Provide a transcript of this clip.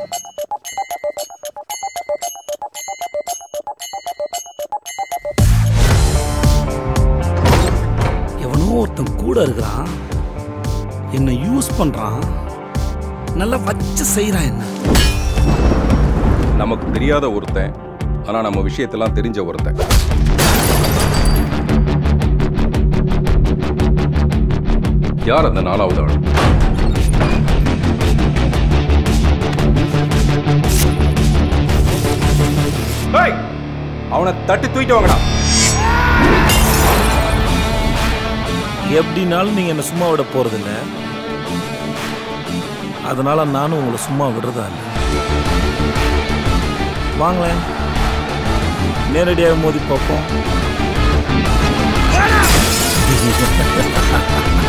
எவனோ ஒருத்தன் கூட இருக்கிறான் என்னை யூஸ் பண்றான் நல்லா வச்சு செய்றான் என்ன நமக்கு தெரியாத ஒருத்தன் ஆனா நம்ம விஷயத்தெல்லாம் தெரிஞ்ச ஒருத்தன் யார் அந்த நாலாவது ஆள் ஏய், அவனை தட்டி தூக்கிட்டு வாங்கடா எப்படினாலும் நீங்க என்ன சும்மா விட போறதில்ல அதனால நானும் உங்களை சும்மா விடுறதா இல்லை வாங்களேன் நேரடியாக மோதி பார்ப்போம்